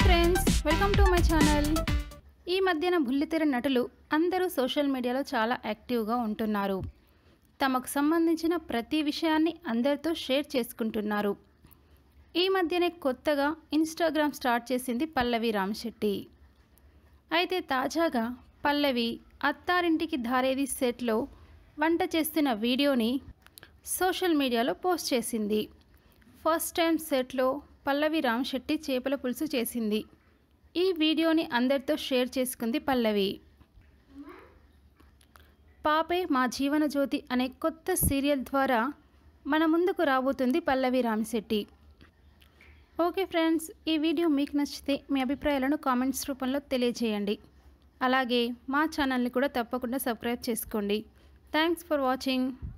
friends welcome to my channel ఈ మధ్యన బుల్లితెర నటులు అందరూ సోషల్ మీడియాలో చాలా యాక్టివ్గా ఉంటున్నారు తమకు సంబంధించిన ప్రతి విషయాన్ని అందరితో షేర్ చేసుకుంటున్నారు ఈ మధ్యనే కొత్తగా ఇన్స్టాగ్రామ్ స్టార్ట్ చేసింది పల్లవి రామశెట్టి అయితే తాజాగా పల్లవి అత్తారింటికి దారేది సెట్లో వంట చేస్తున్న వీడియోని సోషల్ మీడియాలో పోస్ట్ చేసింది ఫస్ట్ టైం సెట్లో పల్లవి రామశెట్టి చేపల పులుసు చేసింది ఈ వీడియోని అందరితో షేర్ చేసుకుంది పల్లవి పాపే మా జీవన జ్యోతి అనే కొత్త సీరియల్ ద్వారా మన ముందుకు రాబోతుంది పల్లవి రామశెట్టి ఓకే ఫ్రెండ్స్ ఈ వీడియో మీకు నచ్చితే మీ అభిప్రాయాలను కామెంట్స్ రూపంలో తెలియజేయండి అలాగే మా ఛానల్ని కూడా తప్పకుండా సబ్స్క్రైబ్ చేసుకోండి థ్యాంక్స్ ఫర్ వాచింగ్